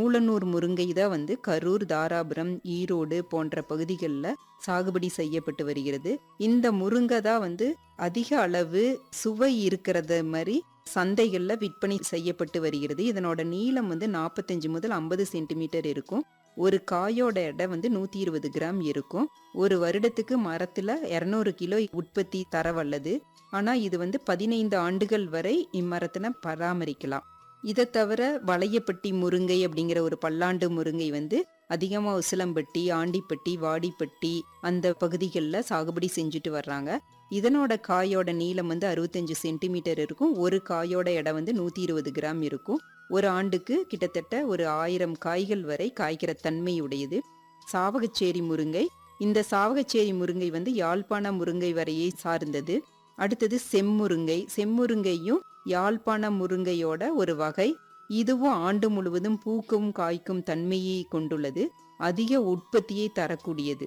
மூலனூர் முருங்கை தான் வந்து கரூர் தாராபுரம் ஈரோடு போன்ற பகுதிகளில் சாகுபடி செய்யப்பட்டு வருகிறது இந்த முருங்கை தான் வந்து அதிக அளவு சுவை இருக்கிறத மாதிரி சந்தைகள்ல விற்பனை செய்யப்பட்டு வருகிறது இதனோட நீளம் வந்து நாற்பத்தஞ்சு முதல் ஐம்பது சென்டிமீட்டர் இருக்கும் ஒரு காயோட எடை வந்து நூத்தி இருபது கிராம் இருக்கும் ஒரு வருடத்துக்கு மரத்துல இரநூறு கிலோ உற்பத்தி தர வல்லது ஆனா இது வந்து பதினைந்து ஆண்டுகள் வரை இம்மரத்தினை பராமரிக்கலாம் இதை தவிர வளையப்பட்டி முருங்கை அப்படிங்கிற ஒரு பல்லாண்டு முருங்கை வந்து அதிகமா உசிலம்பட்டி ஆண்டிப்பட்டி வாடிப்பட்டி அந்த பகுதிகளில் சாகுபடி செஞ்சுட்டு வர்றாங்க இதனோட காயோட நீளம் வந்து அறுபத்தஞ்சு சென்டிமீட்டர் இருக்கும் ஒரு காயோட எடை வந்து நூத்தி இருபது கிராம் இருக்கும் ஒரு ஆண்டுக்கு கிட்டத்தட்ட ஒரு ஆயிரம் காய்கள் வரை காய்க்கிற தன்மை உடையது சாவகச்சேரி முருங்கை இந்த சாவகச்சேரி முருங்கை வந்து யாழ்ப்பாண முருங்கை வரையை சார்ந்தது அடுத்தது செம்முருங்கை செம்முருங்கையும் யாழ்ப்பாண முருங்கையோட ஒரு வகை இதுவும் ஆண்டு முழுவதும் பூக்கும் காய்க்கும் தன்மையை கொண்டுள்ளது அதிக உற்பத்தியை தரக்கூடியது